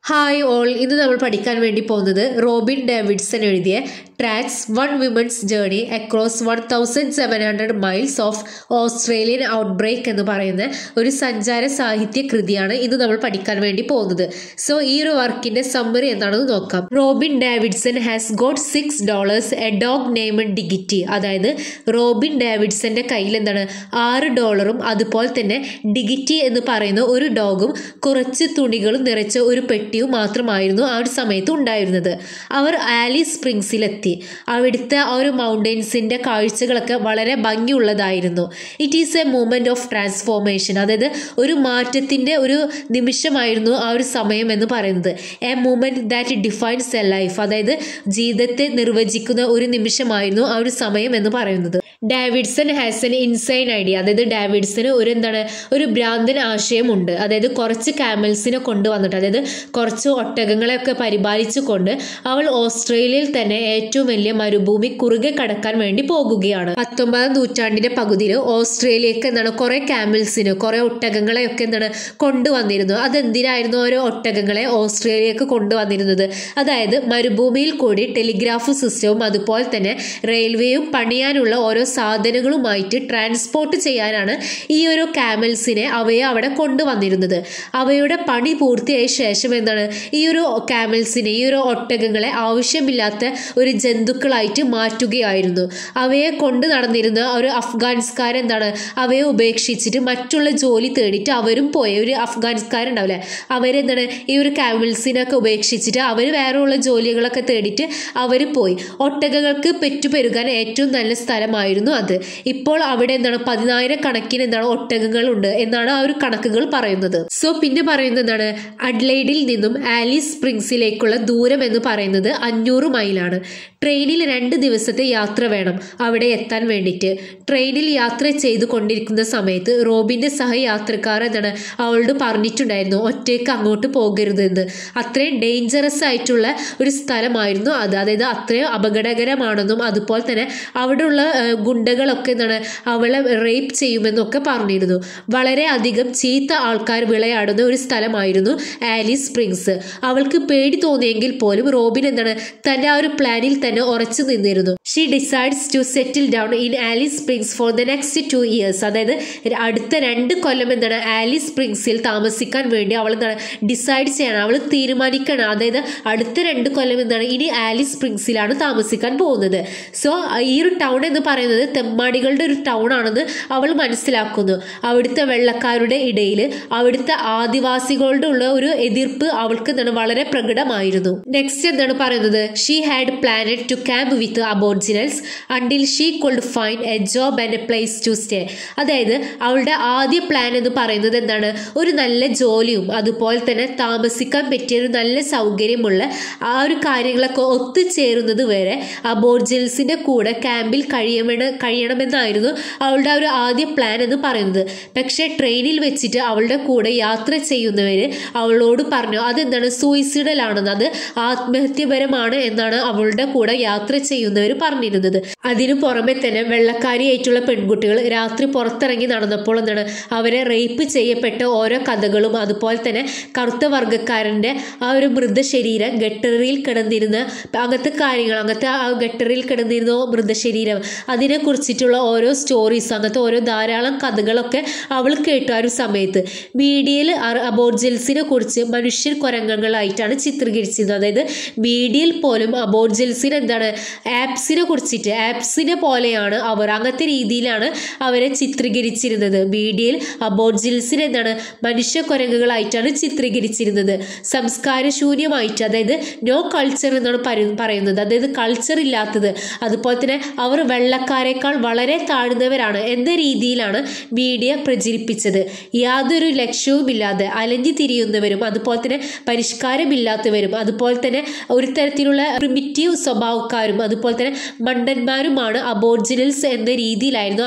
hi all ഇന്ന് നമ്മൾ പഠിക്കാൻ വേണ്ടി പോകുന്നത് റോബിൻ ഡേവിഡ്സൺ എഴുതിയ tracks one women's journey across one thousand seven hundred miles of Australian outbreak എന്ന് പറയുന്ന ഒരു സഞ്ചാര സാഹിത്യ കൃതിയാണ് ഇന്ന് നമ്മൾ പഠിക്കാൻ വേണ്ടി പോകുന്നത് സോ ഈ ഒരു വർക്കിന്റെ സമ്മറി എന്താണെന്ന് നോക്കാം Robin Davidson has got six dollars a dog named Diggity അതായത് റോബിൻ ഡേവിഡ്സന്റെ കയ്യിൽ എന്താണ് ആറ് ഡോളറും അതുപോലെ തന്നെ ഡിഗിറ്റി എന്ന് പറയുന്ന ഒരു ഡോഗും കുറച്ച് തുണികളും നിറച്ച ഒരു പെട്ടിയും മാത്രമായിരുന്നു ആ ഒരു സമയത്ത് ഉണ്ടായിരുന്നത് അവർ ആലിസ് സ്പ്രിങ്സിലെത്തി അവിടുത്തെ ആ ഒരു മൗണ്ടൻസിൻ്റെ കാഴ്ചകളൊക്കെ വളരെ ഭംഗിയുള്ളതായിരുന്നു it is a moment of transformation അതായത് ഒരു മാറ്റത്തിൻ്റെ ഒരു നിമിഷമായിരുന്നു ആ ഒരു സമയം എന്ന് പറയുന്നത് a moment that defines a life അതായത് ജീവിതത്തെ നിർവചിക്കുന്ന ഒരു നിമിഷമായിരുന്നു ആ ഒരു സമയം എന്ന് പറയുന്നത് Davidson has an insane idea അതായത് ഡാവിഡ്സന് ഒരു എന്താണ് ഒരു ഭ്രാന്തൻ ആശയമുണ്ട് അതായത് കുറച്ച് ക്യാമൽസിനെ കൊണ്ടുവന്നിട്ട് അതായത് കുറച്ച് ഒട്ടകങ്ങളെയൊക്കെ പരിപാലിച്ചു കൊണ്ട് അവൾ ഓസ്ട്രേലിയയിൽ തന്നെ ഏറ്റവും വലിയ മരുഭൂമി കുറുകെ കടക്കാൻ വേണ്ടി പോകുകയാണ് പത്തൊമ്പതാം നൂറ്റാണ്ടിന്റെ പകുതിയിൽ ഓസ്ട്രേലിയക്ക് എന്താണ് കുറെ ക്യാമൽസിന് കുറെ ഒട്ടകങ്ങളെയൊക്കെ എന്താണ് കൊണ്ടുവന്നിരുന്നു അതെന്തിനായിരുന്നു ഓരോ ഒട്ടകങ്ങളെ ഓസ്ട്രേലിയക്ക് കൊണ്ടുവന്നിരുന്നത് അതായത് മരുഭൂമിയിൽ കൂടി ടെലിഗ്രാഫ് സിസ്റ്റവും അതുപോലെ തന്നെ റെയിൽവേയും പണിയാനുള്ള ഓരോ സാധനങ്ങളുമായിട്ട് ട്രാൻസ്പോർട്ട് ചെയ്യാനാണ് ഈ ഒരു ക്യാമൽസിനെ അവയെ അവിടെ കൊണ്ടുവന്നിരുന്നത് അവയുടെ പണി പൂർത്തിയായ ശേഷം എന്താണ് ഈ ഒരു ക്യാമൽസിനെ ഈ ഒരു ഒട്ടകങ്ങളെ ആവശ്യമില്ലാത്ത ഒരു ജന്തുക്കളായിട്ട് മാറ്റുകയായിരുന്നു അവയെ കൊണ്ട് നടന്നിരുന്ന ഒരു അഫ്ഗാനിസ്കാരെന്താണ് അവയെ ഉപേക്ഷിച്ചിട്ട് മറ്റുള്ള ജോലി തേടിയിട്ട് അവരും പോയ ഒരു അഫ്ഗാനിസ്കാരുണ്ടാവില്ലേ അവരെന്താണ് ഈ ഒരു ക്യാമൽസിനൊക്കെ ഉപേക്ഷിച്ചിട്ട് അവർ വേറെ ഉള്ള ജോലികളൊക്കെ തേടിയിട്ട് അവർ പോയി ഒട്ടകങ്ങൾക്ക് പെറ്റുപെരുകാൻ ഏറ്റവും നല്ല സ്ഥലമായിരുന്നു അത് ഇപ്പോൾ അവിടെ എന്താണ് പതിനായിരം കണക്കിന് എന്താണ് ഒട്ടകങ്ങളുണ്ട് എന്നാണ് ആ ഒരു കണക്കുകൾ പറയുന്നത് സോ പിന്നെ പറയുന്നത് എന്താണ് അഡ്ലൈഡിൽ നിന്നും ആലിസ് സ്പ്രിങ്സിലേക്കുള്ള ദൂരം എന്ന് പറയുന്നത് അഞ്ഞൂറ് മൈലാണ് ട്രെയിനിൽ രണ്ട് ദിവസത്തെ യാത്ര വേണം അവിടെ എത്താൻ വേണ്ടിയിട്ട് ട്രെയിനിൽ യാത്ര ചെയ്തു കൊണ്ടിരിക്കുന്ന സമയത്ത് റോബിൻ്റെ സഹയാത്രക്കാർ എന്താണ് അവളോട് പറഞ്ഞിട്ടുണ്ടായിരുന്നു ഒറ്റയ്ക്ക് അങ്ങോട്ട് പോകരുതെന്ന് അത്രയും ഡേഞ്ചറസ് ആയിട്ടുള്ള ഒരു സ്ഥലമായിരുന്നു അത് അതായത് അത്രയും അപകടകരമാണെന്നും അതുപോലെ തന്നെ അവിടെയുള്ള ഗുണ്ടകളൊക്കെ എന്താണ് അവളെ റേപ്പ് ചെയ്യുമെന്നൊക്കെ പറഞ്ഞിരുന്നു വളരെ അധികം ചീത്ത ആൾക്കാർ വിളയാടുന്ന ഒരു സ്ഥലമായിരുന്നു ആലിസ് സ്പ്രിങ്സ് അവൾക്ക് പേടി തോന്നിയെങ്കിൽ പോലും റോബിൻ എന്താണ് തൻ്റെ ആ ഒരു പ്ലാനിൽ തന്നെ ഉറച്ചു നിന്നിരുന്നു she decides to settle down in Alice Springs for the next two years അതായത് അടുത്ത രണ്ട് കൊല്ലം എന്താണ് ആലിസ് സ്പ്രിങ്സിൽ താമസിക്കാൻ വേണ്ടി അവൾ എന്താണ് ഡിസൈഡ് ചെയ്യണം അവൾ തീരുമാനിക്കണം അതായത് അടുത്ത രണ്ട് കൊല്ലം എന്താണ് ഇനി ആലിസ് സ്പ്രിങ്സിലാണ് താമസിക്കാൻ പോകുന്നത് സോ ഈ ഒരു ടൗൺ എന്ന് പറയുന്നത് തെമ്മാടികളുടെ ഒരു ടൗൺ ആണെന്ന് അവൾ മനസ്സിലാക്കുന്നു അവിടുത്തെ വെള്ളക്കാരുടെ ഇടയിൽ അവിടുത്തെ ആദിവാസികളുടെ ഉള്ള ഒരു എതിർപ്പ് അവൾക്ക് എന്താണ് വളരെ പ്രകടമായിരുന്നു നെക്സ്റ്റ് എന്താണ് പറയുന്നത് she had planned to camp with aboriginals until she could find a job and a place to stay അതായത് അവളുടെ ആദ്യ പ്ലാൻ എന്ന് പറയുന്നത് എന്താണ് ഒരു നല്ല ജോലിയും അതുപോലെ തന്നെ താമസിക്കാൻ പറ്റിയ ഒരു നല്ല സൗകര്യമുള്ള ആ ഒരു കാര്യങ്ങളൊക്കെ ഒത്തുചേരുന്നത് വരെ അബോർജിനൽസിന്റെ കൂടെ ക്യാമ്പിൽ കഴിയണമെന്ന് കഴിയണമെന്നായിരുന്നു അവളുടെ ആ ഒരു ആദ്യ പ്ലാൻ എന്ന് പറയുന്നത് പക്ഷേ ട്രെയിനിൽ വെച്ചിട്ട് അവളുടെ കൂടെ യാത്ര ചെയ്യുന്നവർ അവളോട് പറഞ്ഞു അതെന്താണ് സൂയിസൈഡൽ ആണെന്ന് അത് ആത്മഹത്യപരമാണ് എന്നാണ് അവളുടെ കൂടെ യാത്ര ചെയ്യുന്നവർ പറഞ്ഞിരുന്നത് അതിനു പുറമെ തന്നെ വെള്ളക്കാരിയായിട്ടുള്ള പെൺകുട്ടികൾ രാത്രി പുറത്തിറങ്ങി നടന്നപ്പോൾ എന്താണ് അവരെ റേപ്പ് ചെയ്യപ്പെട്ട ഓരോ കഥകളും അതുപോലെ തന്നെ കറുത്ത വർഗ്ഗക്കാരൻ്റെ ആ ഒരു മൃതശരീരം ഗട്ടറിൽ കിടന്നിരുന്ന അങ്ങനത്തെ കാര്യങ്ങൾ അങ്ങനത്തെ ആ ഗട്ടറിൽ കിടന്നിരുന്ന മൃതശരീരം അതിനെ കുറിച്ചിട്ടുള്ള ഓരോ സ്റ്റോറീസ് അങ്ങനത്തെ ഓരോ ധാരാളം കഥകളൊക്കെ അവൾ കേട്ടു ആ ഒരു സമയത്ത് മീഡിയയിൽ അബോർജിൽസിനെ കുറിച്ച് മനുഷ്യൻ കുരങ്ങങ്ങളായിട്ടാണ് ചിത്രീകരിച്ചിരുന്നത് അതായത് മീഡിയയിൽ പോലും അബോർജിൽസിന് എന്താണ് ആപ്സിനെ കുറിച്ചിട്ട് ആപ്സിനെ പോലെയാണ് അവർ അങ്ങനത്തെ രീതിയിലാണ് അവരെ ചിത്രീകരിച്ചിരുന്നത് മീഡിയയിൽ അബോർജിൽസിന് എന്താണ് മനുഷ്യ കുരങ്ങുകളായിട്ടാണ് ചിത്രീകരിച്ചിരുന്നത് സംസ്കാരശൂന്യമായിട്ട് അതായത് നോ കൾച്ചർ എന്നാണ് പറയുന്നത് അതായത് കൾച്ചർ ഇല്ലാത്തത് അതുപോലെ തന്നെ അവർ വെള്ളക്കാരേക്കാൾ വളരെ താഴ്ന്നവരാണ് എന്ന രീതിയിലാണ് മീഡിയ പ്രചരിപ്പിച്ചത് യാതൊരു ലക്ഷ്യവുമില്ലാതെ അലഞ്ഞു തിരിയുന്നവരും അതുപോലെ തന്നെ പരിഷ്കാരമില്ലാത്തവരും അതുപോലെ തന്നെ ഒരു തരത്തിലുള്ള പ്രിമിറ്റീവ് സ്വഭാവക്കാരും അതുപോലെ തന്നെ മണ്ടന്മാരുമാണ് അബോർജിനൽസ് എന്ന രീതിയിലായിരുന്നു ആ ഒരു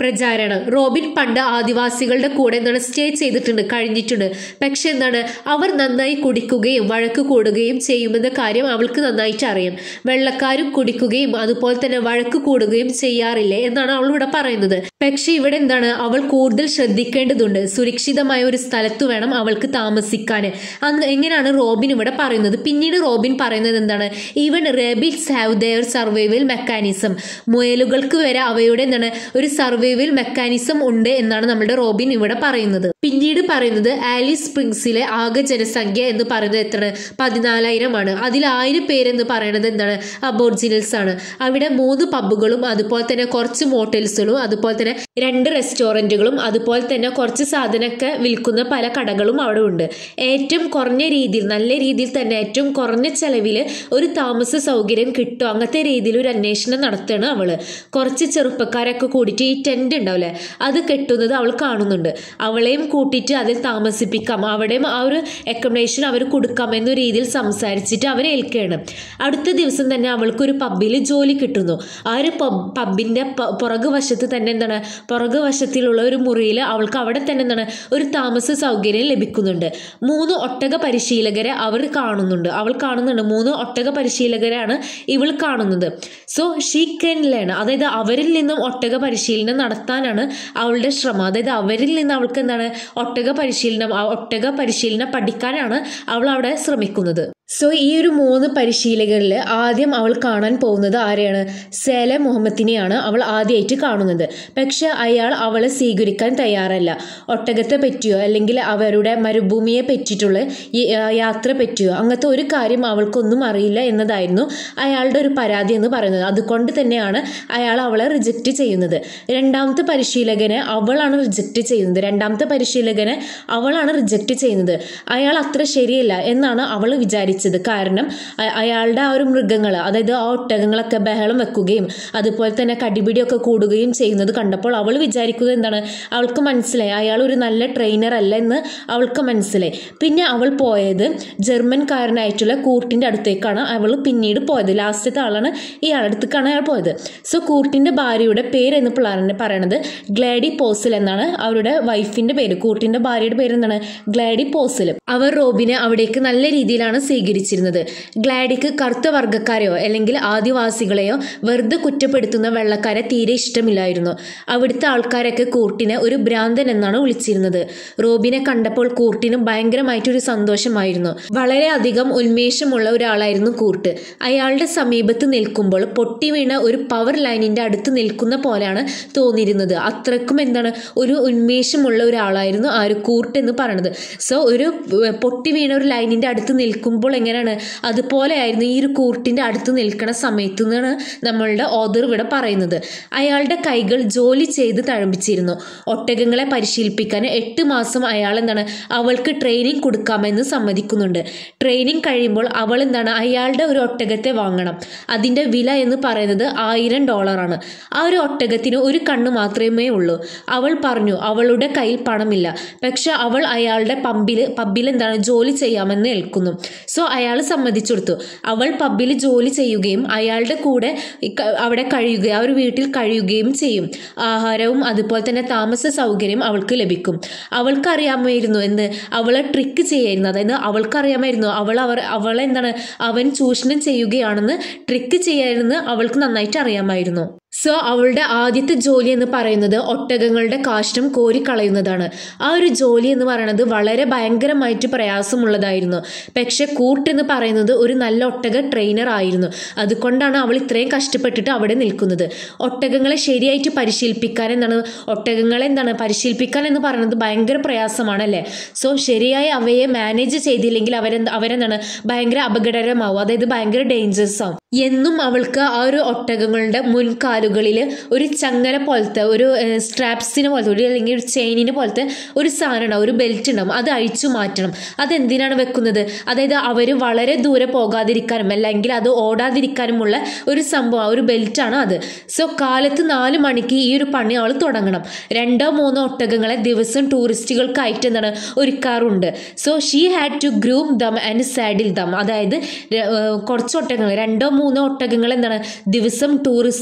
പ്രചാരണം റോബിൻ പണ്ട് ആദിവാസികളുടെ കൂടെ എന്താണ് സ്റ്റേ ചെയ്തിട്ടുണ്ട് കഴിഞ്ഞിട്ടുണ്ട് പക്ഷെ എന്താണ് അവർ നന്നായി കുടിക്കുകയും വഴക്ക് കൂടുകയും ചെയ്യുമെന്ന കാര്യം അവൾക്ക് നന്നായിട്ട് അറിയാം വെള്ളക്കാരും കുടിക്കുകയും അതുപോലെ തന്നെ വഴക്ക് കൂടുകയും ചെയ്യാറില്ലേ എന്നാണ് അവൾ ഇവിടെ പറയുന്നത് പക്ഷെ ഇവിടെ എന്താണ് അവൾ കൂടുതൽ ശ്രദ്ധിക്കേണ്ടതുണ്ട് സുരക്ഷിതമായ ഒരു സ്ഥലത്ത് വേണം അവൾക്ക് താമസിക്കാൻ അന്ന് എങ്ങനെയാണ് റോബിൻ ഇവിടെ പറയുന്നത് പിന്നീട് റോബിൻ പറയുന്നത് എന്താണ് even rabbits have their survival mechanism മുയലുകൾക്ക് വരെ അവയുടെ എന്താണ് ഒരു സർവൈവൽ മെക്കാനിസം ഉണ്ട് എന്നാണ് നമ്മുടെ റോബിൻ ഇവിടെ പറയുന്നത് പിന്നീട് പറയുന്നത് ആലിസ് സ്പ്രിങ്സിലെ ആകെ ജനസംഖ്യ എന്ന് പറയുന്നത് എത്ര പതിനാലായിരം ആണ് അതിൽ ആയിരം പേരെന്ന് പറയുന്നത് എന്താണ് അബോർജിനൽസ് ആണ് അവിടെ മൂന്ന് പബ്ബുകളും അതുപോലെ തന്നെ കുറച്ച് മോട്ടൽസുകളും അതുപോലെ തന്നെ രണ്ട് റെസ്റ്റോറൻറ്റുകളും അതുപോലെ തന്നെ കുറച്ച് സാധനമൊക്കെ വിൽക്കുന്ന പല കടകളും അവിടെ ഉണ്ട് ഏറ്റവും കുറഞ്ഞ രീതിയിൽ നല്ല രീതിയിൽ തന്നെ ഏറ്റവും കുറഞ്ഞ ചെലവിൽ ഒരു താമസ സൗകര്യം കിട്ടും അങ്ങനത്തെ രീതിയിൽ ഒരു അന്വേഷണം നടത്തുകയാണ് അവള് കുറച്ച് ചെറുപ്പക്കാരൊക്കെ കൂടിയിട്ട് ഈ ടെന്റ് ഉണ്ടാവില്ലേ അത് കെട്ടുന്നത് അവൾ കാണുന്നുണ്ട് അവളെയും കൂട്ടിയിട്ട് അതിൽ താമസിപ്പിക്കാം അവിടെയും ആ ഒരു അക്കോമഡേഷൻ അവർ കൊടുക്കാം എന്ന രീതിയിൽ സംസാരിച്ചിട്ട് അവരെ ഏൽക്കുകയാണ് അടുത്ത ദിവസം തന്നെ അവൾക്കൊരു പബ്ബിൽ ജോലി കിട്ടുന്നു ആ ഒരു പബ് പബ്ബിൻ്റെ പുറകു വശത്ത് തന്നെ എന്താണ് പുറകു വശത്തിലുള്ള ഒരു മുറിയിൽ അവൾക്ക് അവിടെ തന്നെ എന്താണ് ഒരു താമസ സൗകര്യം ലഭിക്കുന്നുണ്ട് മൂന്ന് ഒട്ടക പരിശീലകരെ അവർ കാണുന്നുണ്ട് അവൾ കാണുന്നുണ്ട് മൂന്ന് ഒട്ടക പരിശീലകരാണ് ഇവൾ കാണുന്നത് സോ ഷീ കെൻ ലേൺ അതായത് അവരിൽ നിന്നും ഒട്ടക പരിശീലനം നടത്താനാണ് അവളുടെ ശ്രമം അതായത് അവരിൽ നിന്ന് അവൾക്ക് എന്താണ് ഒട്ടക പരിശീലനം ആ ഒട്ടക പരിശീലനം പഠിക്കാനാണ് അവൾ അവിടെ ശ്രമിക്കുന്നത് സോ ഈ ഒരു മൂന്ന് പരിശീലകരിൽ ആദ്യം അവൾ കാണാൻ പോകുന്നത് ആരെയാണ് സേല മുഹമ്മദിനെയാണ് അവൾ ആദ്യമായിട്ട് കാണുന്നത് പക്ഷെ അയാൾ അവളെ സ്വീകരിക്കാൻ തയ്യാറല്ല ഒട്ടകത്തെ പറ്റിയോ അല്ലെങ്കിൽ അവരുടെ മരുഭൂമിയെ പറ്റിയിട്ടുള്ള ഈ, ആ, യാത്ര പറ്റിയോ അങ്ങനത്തെ ഒരു കാര്യം അവൾക്കൊന്നും അറിയില്ല എന്നതായിരുന്നു അയാളുടെ ഒരു പരാതി എന്ന് പറയുന്നത് അതുകൊണ്ട് തന്നെയാണ് അയാൾ അവളെ റിജക്റ്റ് ചെയ്യുന്നത് രണ്ടാമത്തെ പരിശീലകനെ അവളാണ് റിജക്റ്റ് ചെയ്യുന്നത് രണ്ടാമത്തെ പരിശീലകനെ അവളാണ് റിജക്റ്റ് ചെയ്യുന്നത് അയാൾ അത്ര ശരിയല്ല എന്നാണ് അവൾ വിചാരിച്ചത് കാരണം അ- അയാളുടെ ആ ഒരു മൃഗങ്ങൾ അതായത് ആ ഒട്ടകങ്ങളൊക്കെ ബഹളം വെക്കുകയും അതുപോലെ തന്നെ കടിപിടിയൊക്കെ കൂടുകയും ചെയ്യുന്നത് കണ്ടപ്പോൾ അവൾ വിചാരിക്കുന്നത് എന്താണ് അവൾക്ക് മനസ്സിലായി അയാൾ ഒരു നല്ല ട്രെയിനർ അല്ല എന്ന് അവൾക്ക് മനസ്സിലായി പിന്നെ അവൾ പോയത് ജർമ്മൻകാരനായിട്ടുള്ള കൂട്ടിൻ്റെ അടുത്തേക്കാണ് അവൾ പിന്നീട് പോയത് ലാസ്റ്റത്തെ ആളാണ് ഇയാളുടെ അടുത്തേക്കാണ് അയാൾ പോയത് സോ കൂട്ടിൻ്റെ ഭാര്യയുടെ പേര് എന്ന് പിള്ളേരെ പറയണത് ഗ്ലാഡി പോസിൽ എന്നാണ് അവരുടെ വൈഫിൻ്റെ പേര് കൂട്ടിൻ്റെ ഭാര്യയുടെ പേര് എന്താണ് ഗ്ലാഡി പോസിൽ അവർ റോബിനെ അവിടേക്ക് നല്ല രീതിയിലാണ് സ്വീകരിച്ചിരുന്നത് ഗ്ലാഡിക്ക് കറുത്ത വർഗ്ഗക്കാരെയോ അല്ലെങ്കിൽ ആദിവാസികളെയോ വെറുതെ കുറ്റപ്പെടുത്തുന്ന വെള്ളക്കാരെ തീരെ ഇഷ്ടമില്ലായിരുന്നു അവിടുത്തെ ആൾക്കാരൊക്കെ കൂർട്ടിനെ ഒരു ഭ്രാന്തൻ എന്നാണ് വിളിച്ചിരുന്നത് റോബിനെ കണ്ടപ്പോൾ കൂർട്ടിന് ഭയങ്കരമായിട്ടൊരു സന്തോഷമായിരുന്നു വളരെയധികം ഉന്മേഷമുള്ള ഒരാളായിരുന്നു കൂർട്ട് അയാളുടെ സമീപത്ത് നിൽക്കുമ്പോൾ പൊട്ടി വീണ ഒരു പവർ ലൈനിന്റെ അടുത്ത് നിൽക്കുന്ന പോലെയാണ് തോന്നിയിരുന്നത് അത്രക്കും എന്താണ് ഒരു ഉന്മേഷമുള്ള ഒരാളായിരുന്നു ആ ഒരു കൂർട്ട് എന്ന് പറയുന്നത് സോ ഒരു ഏർ, പൊട്ടി വീണ ഒരു ലൈനിന്റെ അടുത്ത് നിൽക്കുമ്പോൾ എങ്ങനെയാണ് അതുപോലെയായിരുന്നു ഈ ഒരു കൂർട്ടിന്റെ അടുത്ത് നിൽക്കുന്ന സമയത്ത് നിന്നാണ് നമ്മളുടെ ഓദർ ഇവിടെ പറയുന്നത് അയാളുടെ കൈകൾ ജോലി ചെയ്ത് തഴമ്പിച്ചിരുന്നു ഒട്ടകങ്ങളെ പരിശീലിപ്പിക്കാൻ എട്ട് മാസം അയാൾ എന്താണ് അവൾക്ക് ട്രെയിനിങ് കൊടുക്കാമെന്ന് സമ്മതിക്കുന്നുണ്ട് ട്രെയിനിങ് കഴിയുമ്പോൾ അവൾ എന്താണ് അയാളുടെ ഒരു ഒട്ടകത്തെ വാങ്ങണം അതിൻ്റെ വില എന്ന് പറയുന്നത് ആയിരം ഡോളറാണ് ആ ഒരു ഒട്ടകത്തിന് ഒരു കണ്ണ് മാത്രമേ ഉള്ളൂ അവൾ പറഞ്ഞു അവളുടെ കയ്യിൽ പണമില്ല പക്ഷെ അവൾ അയാളുടെ പമ്പിൽ പബ്ബിൽ എന്താണ് ജോലി ചെയ്യാമെന്ന് ഏൽക്കുന്നു സോ അയാൾ സമ്മതിച്ചു കൊടുത്തു അവൾ പബ്ബിൽ ജോലി ചെയ്യുകയും അയാളുടെ കൂടെ ഈ ക- അവിടെ കഴിയുകയും ആ ഒരു വീട്ടിൽ കഴിയുകയും ചെയ്യും ആഹാരവും അതുപോലെ തന്നെ താമസ സൗകര്യം അവൾക്ക് ലഭിക്കും അവൾക്കറിയാമായിരുന്നു എന്ന് അവളെ ട്രിക്ക് ചെയ്യായിരുന്നു അതായത് അവൾക്കറിയാമായിരുന്നു അവൾ അവർ അവളെ എന്താണ് അവൻ ചൂഷണം ചെയ്യുകയാണെന്ന് ട്രിക്ക് ചെയ്യാമെന്ന് അവൾക്ക് നന്നായിട്ട് അറിയാമായിരുന്നു സോ അവളുടെ ആദ്യത്തെ ജോലി എന്ന് പറയുന്നത് ഒട്ടകങ്ങളുടെ കാഷ്ടം കോരിക്കളയുന്നതാണ് ആ ഒരു ജോലി എന്ന് പറയുന്നത് വളരെ ഭയങ്കരമായിട്ട് പ്രയാസമുള്ളതായിരുന്നു പക്ഷെ കൂട്ട് എന്ന് പറയുന്നത് ഒരു നല്ല ഒട്ടക ട്രെയിനർ ആയിരുന്നു അതുകൊണ്ടാണ് അവൾ ഇത്രയും കഷ്ടപ്പെട്ടിട്ട് അവിടെ നിൽക്കുന്നത് ഒട്ടകങ്ങളെ ശരിയായിട്ട് പരിശീലിപ്പിക്കാൻ എന്താണ് ഒട്ടകങ്ങളെ എന്താണ് പരിശീലിപ്പിക്കാൻ എന്ന് പറയുന്നത് ഭയങ്കര പ്രയാസമാണല്ലേ സോ ശരിയായി അവയെ മാനേജ് ചെയ്തില്ലെങ്കിൽ അവരെ അവരെന്താണ് ഭയങ്കര അപകടകരമാവും അതായത് ഭയങ്കര ഡേഞ്ചറസ് ആവും എന്നും അവൾക്ക് ആ ഒരു ഒട്ടകങ്ങളുടെ മുൻകാലുകളിൽ ഒരു ചങ്ങല പോലത്തെ ഒരു സ്ട്രാപ്സിനെ പോലത്തെ ഒരു അല്ലെങ്കിൽ ഒരു ചെയിനിന് പോലത്തെ ഒരു സാധനം ഉണ്ടാവും ഒരു ബെൽറ്റ് ഉണ്ടാവും അത് അഴിച്ചു മാറ്റണം അതെന്തിനാണ് വെക്കുന്നത് അതായത് അവർ വളരെ ദൂരെ പോകാതിരിക്കാനും അല്ലെങ്കിൽ അത് ഓടാതിരിക്കാനുമുള്ള ഒരു സംഭവം ഒരു ബെൽറ്റാണ് അത് സോ കാലത്ത് നാല് മണിക്ക് ഈ ഒരു പണി അവൾ തുടങ്ങണം രണ്ടോ മൂന്നോ ഒട്ടകങ്ങളെ ദിവസം ടൂറിസ്റ്റുകൾക്കായിട്ട് എന്താണ് ഒരുക്കാറുണ്ട് so she had to groom them and saddle them അതായത് ര- ഏർ കുറച്ച് ഒട്ടകങ്ങൾ രണ്ടോ മൂന്നോ ഒട്ടകങ്ങൾ എന്താണ് ദിവസം ടൂറിസ്റ്റുകൾക്കായിട്ട്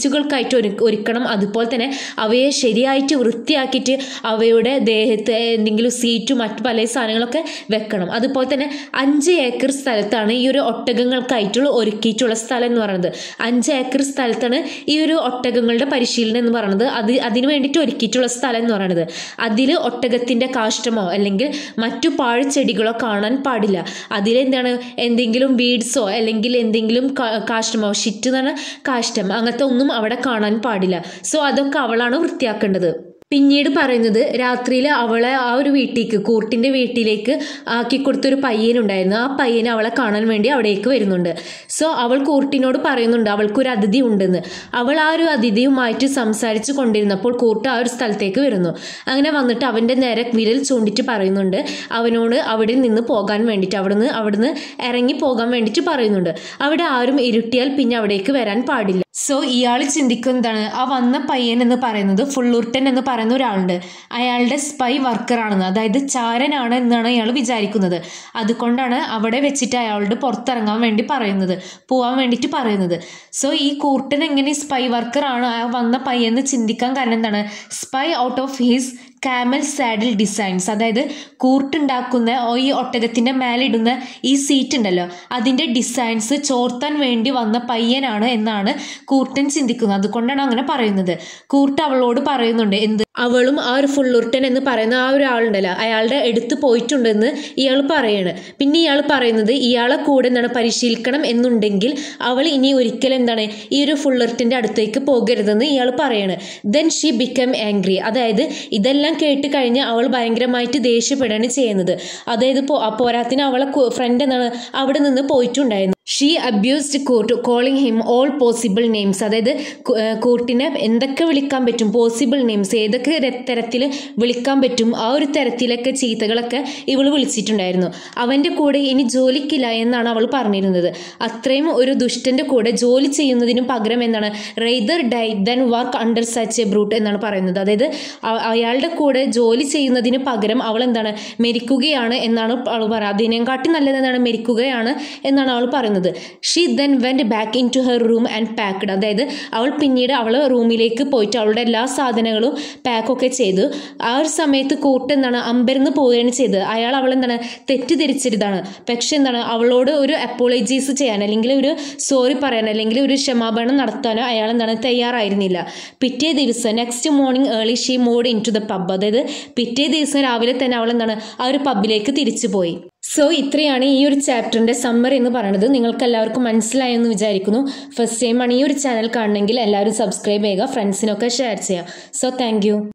ശരിയായിട്ട് ഒരു ഒരുക്കണം അതുപോലെ തന്നെ അവയെ ശരിയായിട്ട് വൃത്തിയാക്കിയിട്ട് അവയുടെ ദേഹത്ത് എന്തെങ്കിലും സീറ്റും മറ്റു പല സാധനങ്ങളൊക്കെ വെക്കണം അതുപോലെ തന്നെ അഞ്ച് ഏക്കർ സ്ഥലത്താണ് ഈ ഒരു ഒട്ടകങ്ങൾക്കായിട്ടുള്ള ഒരുക്കിയിട്ടുള്ള സ്ഥലം എന്ന് പറയുന്നത് അഞ്ച് ഏക്കർ സ്ഥലത്താണ് ഈ ഒരു ഒട്ടകങ്ങളുടെ പരിശീലനം എന്ന് പറയുന്നത് അത് അതിന് വേണ്ടിയിട്ട് ഒരുക്കിയിട്ടുള്ള സ്ഥലം എന്ന് പറയുന്നത് അതിൽ ഒട്ടകത്തിൻ്റെ കാഷ്ടമോ അല്ലെങ്കിൽ മറ്റു പാഴ്ചെടികളോ കാണാൻ പാടില്ല അതിലെന്താണ് എന്തെങ്കിലും ബീഡ്സോ അല്ലെങ്കിൽ എന്തെങ്കിലും കാ- കാഷ്ടമോ ഷിറ്റ് എന്ന് പറഞ്ഞാൽ കാഷ്ടം അങ്ങനത്തെ ഒന്നും അവിടെ കാണാൻ പാടില്ല സോ അതൊക്കെ അവളാണ് വൃത്തിയാക്കേണ്ടത് പിന്നീട് പറയുന്നത് രാത്രിയിൽ അവളെ ആ ഒരു വീട്ടിലേക്ക് കൂർട്ടിൻ്റെ വീട്ടിലേക്ക് ആക്കി കൊടുത്തൊരു പയ്യനുണ്ടായിരുന്നു ആ പയ്യൻ അവളെ കാണാൻ വേണ്ടി അവിടേക്ക് വരുന്നുണ്ട് സോ അവൾ കൂർട്ടിനോട് പറയുന്നുണ്ട് അവൾക്കൊരു അതിഥി ഉണ്ടെന്ന് അവൾ ആ ഒരു അതിഥിയുമായിട്ട് സംസാരിച്ച് കൊണ്ടിരുന്നപ്പോൾ കൂർട്ട് ആ ഒരു സ്ഥലത്തേക്ക് വരുന്നു അങ്ങനെ വന്നിട്ട് അവൻ്റെ നേരെ വിരൽ ചൂണ്ടിട്ട് പറയുന്നുണ്ട് അവനോട് അവിടെ നിന്ന് പോകാൻ വേണ്ടിയിട്ട് അവിടുന്ന് അവിടുന്ന് ഇറങ്ങി പോകാൻ വേണ്ടിയിട്ട് പറയുന്നുണ്ട് അവിടെ ആരും ഇരുട്ടിയാൽ പിന്നെ അവിടേക്ക് വരാൻ പാടില്ല സോ ഇയാൾ ചിന്തിക്കുന്നതാണ് ആ വന്ന പയ്യൻ എന്ന് പറയുന്നത് ഫുള്ളുർട്ടൻ എന്ന് പറയുന്ന ഒരാളുണ്ട് അയാളുടെ സ്പൈ വർക്കറാണെന്ന് അതായത് ചാരനാണ് എന്നാണ് അയാൾ വിചാരിക്കുന്നത് അതുകൊണ്ടാണ് അവിടെ വെച്ചിട്ട് അയാളോട് പുറത്തിറങ്ങാൻ വേണ്ടി പറയുന്നത് പോവാൻ വേണ്ടിയിട്ട് പറയുന്നത് സോ ഈ കൂർട്ടൻ എങ്ങനെ സ്പൈ വർക്കറാണ് ആ വന്ന പയ്യെന്ന് ചിന്തിക്കാൻ കാരണം എന്താണ് spy out of his camel saddle designs അതായത് കൂർട്ടുണ്ടാക്കുന്ന ഈ ഒട്ടകത്തിൻ്റെ മേലിടുന്ന ഈ സീറ്റ് ഉണ്ടല്ലോ അതിൻ്റെ ഡിസൈൻസ് ചോർത്താൻ വേണ്ടി വന്ന പയ്യനാണ് എന്നാണ് കൂർട്ടൻ ചിന്തിക്കുന്നത് അതുകൊണ്ടാണ് അങ്ങനെ പറയുന്നത് കൂർട്ട് അവളോട് പറയുന്നുണ്ട് എന്ത് അവളും ആ ഒരു ഫുള്ളുർട്ടൻ എന്ന് പറയുന്ന ആ ഒരാളുണ്ടല്ലോ അയാളുടെ അടുത്ത് പോയിട്ടുണ്ടെന്ന് ഇയാൾ പറയാണ് പിന്നെ ഇയാൾ പറയുന്നത് ഇയാളെ കൂടെ എന്താണ് പരിശീലിക്കണം എന്നുണ്ടെങ്കിൽ അവൾ ഇനി ഒരിക്കലും എന്താണ് ഈ ഒരു ഫുള്ളർട്ടിൻ്റെ അടുത്തേക്ക് പോകരുതെന്ന് ഇയാൾ പറയാണ് ദെൻ ഷീ ബിക്കം ആംഗ്രി അതായത് ഇതെല്ലാം കേട്ട് കഴിഞ്ഞ് അവൾ ഭയങ്കരമായിട്ട് ദേഷ്യപ്പെടുകയാണ് ചെയ്യുന്നത് അതായത് പോ പോരാത്തിന് അവളെ ഫ്രണ്ട് എന്താണ് അവിടെ നിന്ന് പോയിട്ടുണ്ടായിരുന്നു she abused Kurt calling him all possible names അതായത് കു- ഏർ കോർട്ടിനെ എന്തൊക്കെ വിളിക്കാൻ പറ്റും പോസിബിൾ നെയിംസ് ഏതൊക്കെ തരത്തിൽ വിളിക്കാൻ പറ്റും ആ ഒരു തരത്തിലൊക്കെ ചീത്തകളൊക്കെ ഇവൾ വിളിച്ചിട്ടുണ്ടായിരുന്നു അവൻ്റെ കൂടെ ഇനി ജോലിക്കില്ല എന്നാണ് അവൾ പറഞ്ഞിരുന്നത് അത്രയും ഒരു ദുഷ്ടൻ്റെ കൂടെ ജോലി ചെയ്യുന്നതിനും പകരം എന്താണ് rather die than work under such a brute എന്നാണ് പറയുന്നത് അതായത് അ- അയാളുടെ കൂടെ ജോലി ചെയ്യുന്നതിന് പകരം അവൾ എന്താണ് മരിക്കുകയാണ് എന്നാണ് അവൾ പറയുക അതിനെക്കാട്ടി നല്ലതെന്നാണ് മരിക്കുകയാണ് എന്നാണ് അവൾ പറയുന്നത് she then went back in to her room and packed അതായത് അവൾ പിന്നീട് അവൾ റൂമിലേക്ക് പോയിട്ട് അവളുടെ എല്ലാ സാധനങ്ങളും പാക്കൊക്കെ ചെയ്തു ആ ഒരു സമയത്ത് കൂട്ട് എന്താണ് അമ്പരന്ന് പോവുകയാണ് ചെയ്തത് അയാൾ അവൾ എന്താണ് തെറ്റിദ്ധരിച്ചിരുതാണ് പക്ഷെ എന്താണ് അവളോട് ഒരു അപ്പോളജീസ് ചെയ്യാൻ അല്ലെങ്കിൽ ഒരു സോറി പറയാൻ അല്ലെങ്കിൽ ഒരു ക്ഷമാപണം നടത്താനോ അയാൾ എന്താണ് തയ്യാറായിരുന്നില്ല പിറ്റേ ദിവസം next morning early she moved in to the pub അതായത് പിറ്റേ ദിവസം രാവിലെ തന്നെ അവൾ എന്താണ് ആ ഒരു പബ്ബിലേക്ക് തിരിച്ചു പോയി സോ ഇത്രയാണ് ഈ ഒരു ചാപ്റ്ററിന്റെ സമ്മർ എന്ന് പറയുന്നത് നിങ്ങൾക്ക് എല്ലാവർക്കും മനസ്സിലായെന്ന് വിചാരിക്കുന്നു ഫസ്റ്റ് ടൈമാണ് ഈ ഒരു ചാനൽ കാണണമെങ്കിൽ എല്ലാവരും സബ്സ്ക്രൈബ് ചെയ്യുക ഫ്രണ്ട്സിനൊക്കെ ഷെയർ ചെയ്യുക സോ താങ്ക്